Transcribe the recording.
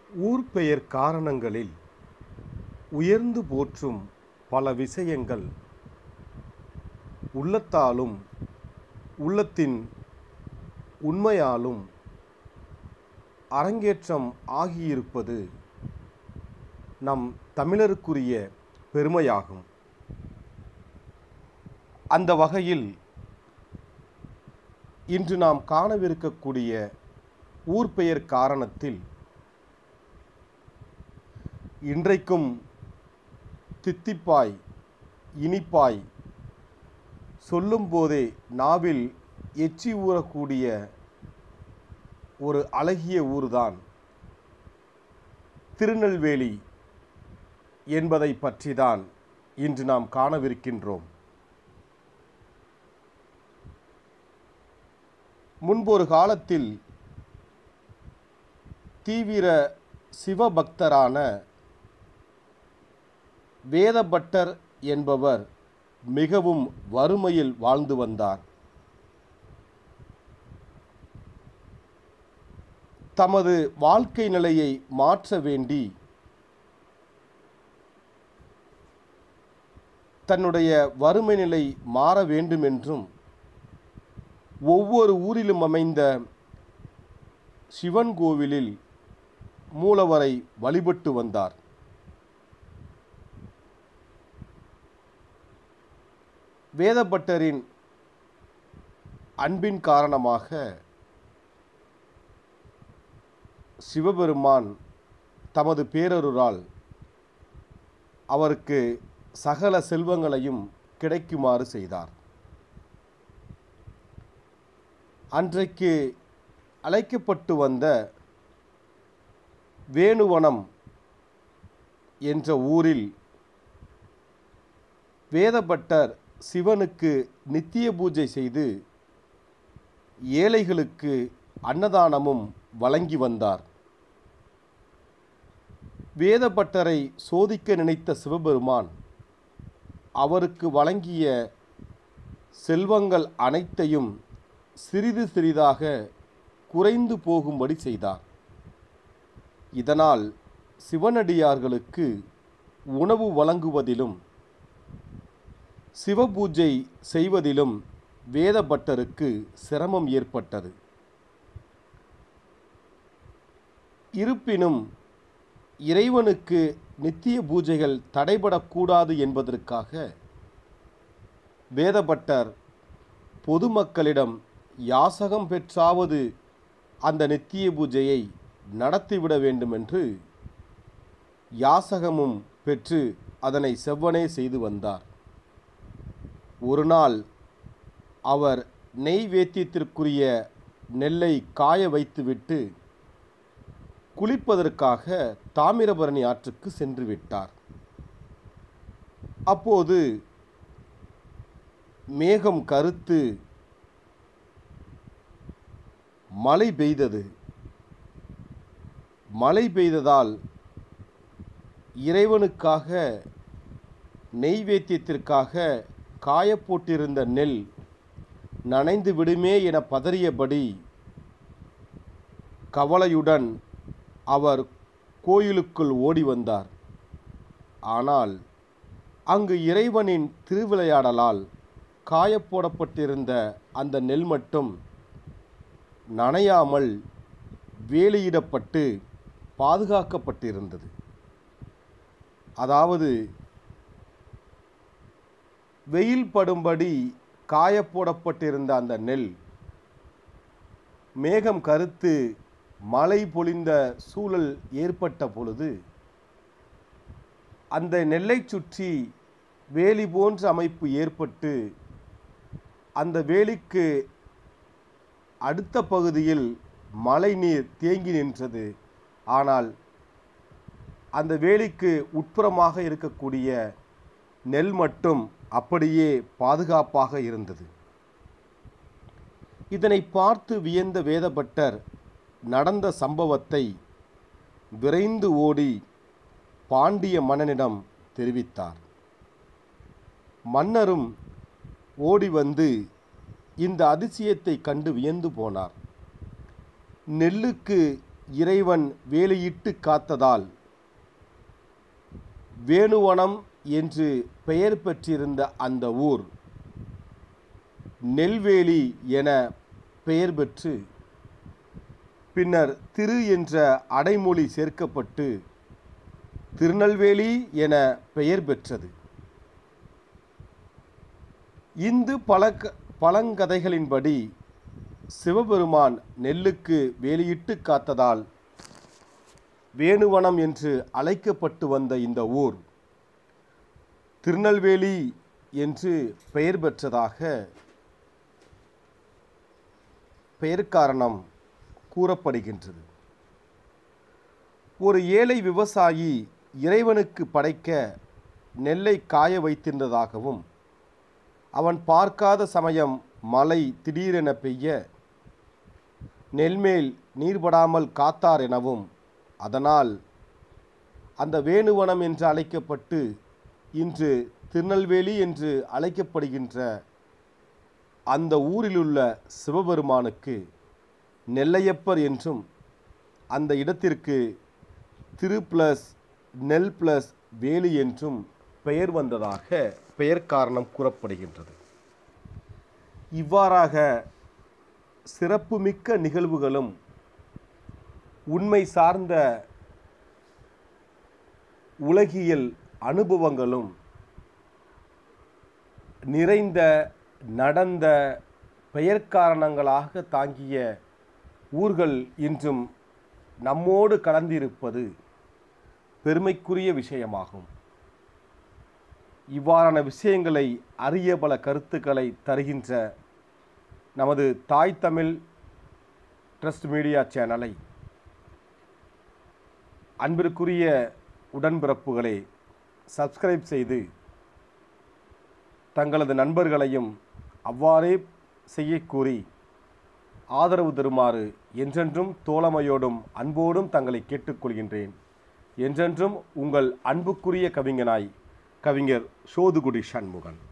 ஊர் பெயர் காரணங்களில் உயர்ந்து போற்றும் பல விஷயங்கள் உள்ளத்தாலும் உள்ளத்தின் உண்மையாலும் அரங்கேற்றம் ஆகியிருப்பது நம் தமிழருக்குரிய பெருமையாகும் அந்த வகையில் இன்று நாம் காணவிருக்கக்கூடிய ஊர் பெயர் காரணத்தில் இன்றைக்கும் தித்திப்பாய் இனிப்பாய் சொல்லும்போதே நாவில் எச்சி ஊறக்கூடிய ஒரு அழகிய ஊர்தான் திருநெல்வேலி என்பதை பற்றிதான் இன்று நாம் காணவிருக்கின்றோம் முன்பொரு காலத்தில் தீவிர சிவபக்தரான வேதபட்டர் என்பவர் மிகவும் வறுமையில் வாழ்ந்து வந்தார் தமது வாழ்க்கை நிலையை மாற்ற வேண்டி தன்னுடைய வறுமை நிலை மாற வேண்டுமென்றும் ஒவ்வொரு ஊரிலும் அமைந்த சிவன் கோவிலில் மூலவரை வழிபட்டு வந்தார் வேதபட்டரின் அன்பின் காரணமாக சிவபெருமான் தமது பேரருளால் அவருக்கு சகல செல்வங்களையும் கிடைக்குமாறு செய்தார் அன்றைக்கு அழைக்கப்பட்டு வந்த வேணுவனம் என்ற ஊரில் வேதபட்டர் சிவனுக்கு நித்திய பூஜை செய்து ஏழைகளுக்கு அன்னதானமும் வழங்கி வந்தார் வேதபட்டரை சோதிக்க நினைத்த சிவபெருமான் அவருக்கு வழங்கிய செல்வங்கள் அனைத்தையும் சிறிது சிறிதாக குறைந்து போகும்படி செய்தார் இதனால் சிவனடியார்களுக்கு உணவு வழங்குவதிலும் சிவபூஜை செய்வதிலும் வேதபட்டருக்கு சிரமம் ஏற்பட்டது இருப்பினும் இறைவனுக்கு நித்திய பூஜைகள் தடைபடக்கூடாது என்பதற்காக வேதபட்டர் பொதுமக்களிடம் யாசகம் பெற்றாவது அந்த நித்திய பூஜையை நடத்திவிட வேண்டுமென்று யாசகமும் பெற்று அதனை செவ்வனே செய்து வந்தார் ஒரு நாள் அவர் நெய்வேத்தியத்திற்குரிய நெல்லை காய வைத்துவிட்டு குளிப்பதற்காக தாமிரபரணி ஆற்றுக்கு சென்று விட்டார் அப்போது மேகம் கருத்து மழை பெய்தது மழை பெய்ததால் இறைவனுக்காக நெய்வேத்தியத்திற்காக காயப்போட்டிருந்த நெல் நனைந்து விடுமே என பதறியபடி கவலையுடன் அவர் கோயிலுக்குள் ஓடி வந்தார் ஆனால் அங்கு இறைவனின் திருவிளையாடலால் காயப்போடப்பட்டிருந்த அந்த நெல் மட்டும் நனையாமல் வேலியிடப்பட்டு பாதுகாக்கப்பட்டிருந்தது அதாவது வெயில் படும்படி காயப்போடப்பட்டிருந்த அந்த நெல் மேகம் கருத்து மழை பொழிந்த சூழல் ஏற்பட்ட பொழுது அந்த நெல்லை சுற்றி வேலி போன்ற அமைப்பு ஏற்பட்டு அந்த வேலிக்கு அடுத்த பகுதியில் மழை நீர் தேங்கி நின்றது ஆனால் அந்த வேலிக்கு உட்புறமாக இருக்கக்கூடிய நெல் மட்டும் அப்படியே பாதுகாப்பாக இருந்தது இதனை பார்த்து வியந்த வேதபட்டர் நடந்த சம்பவத்தை விரைந்து ஓடி பாண்டிய மன்னனிடம் தெரிவித்தார் மன்னரும் ஓடி வந்து இந்த அதிசயத்தை கண்டு வியந்து போனார் நெல்லுக்கு இறைவன் வேலியிட்டு காத்ததால் வேணுவனம் என்று பெயர் பெற்றிருந்த அந்த ஊர் நெல்வேலி என பெயர் பெற்று பின்னர் திரு என்ற அடைமொழி சேர்க்கப்பட்டு திருநெல்வேலி என பெயர் பெற்றது இந்து பழக்க பழங்கதைகளின்படி சிவபெருமான் நெல்லுக்கு வேலியிட்டு காத்ததால் வேணுவனம் என்று அழைக்கப்பட்டு வந்த இந்த ஊர் திருநெல்வேலி என்று பெயர் பெற்றதாக பெயர் காரணம் கூறப்படுகின்றது ஒரு ஏழை விவசாயி இறைவனுக்கு படைக்க நெல்லை காய வைத்திருந்ததாகவும் அவன் பார்க்காத சமயம் மழை திடீரென பெய்ய நெல்மேல் நீர்படாமல் காத்தார் எனவும் அதனால் அந்த வேணுவனம் என்று அழைக்கப்பட்டு இன்று திருநெல்வேலி என்று அழைக்கப்படுகின்ற அந்த ஊரிலுள்ள சிவபெருமானுக்கு நெல்லையப்பர் என்றும் அந்த இடத்திற்கு திரு பிளஸ் நெல் பிளஸ் வேலி என்றும் பெயர் வந்ததாக பெயர் காரணம் கூறப்படுகின்றது இவ்வாறாக சிறப்புமிக்க நிகழ்வுகளும் உண்மை சார்ந்த உலகியல் அனுபவங்களும் நிறைந்த நடந்த பெயர் காரணங்களாக தாங்கிய ஊர்கள் இன்றும் நம்மோடு கலந்திருப்பது பெருமைக்குரிய விஷயமாகும் இவ்வாறான விஷயங்களை அரிய பல கருத்துக்களை தருகின்ற நமது தாய் தமிழ் ட்ரஸ்ட் மீடியா சேனலை அன்பிற்குரிய உடன்பிறப்புகளை சப்ஸ்கிரைப் செய்து தங்களது நண்பர்களையும் அவ்வாறே செய்யக்கூறி ஆதரவு தருமாறு என்றென்றும் தோழமையோடும் அன்போடும் தங்களை கேட்டுக்கொள்கின்றேன் என்றென்றும் உங்கள் அன்புக்குரிய கவிஞனாய் கவிஞர் சோதுகுடி சண்முகன்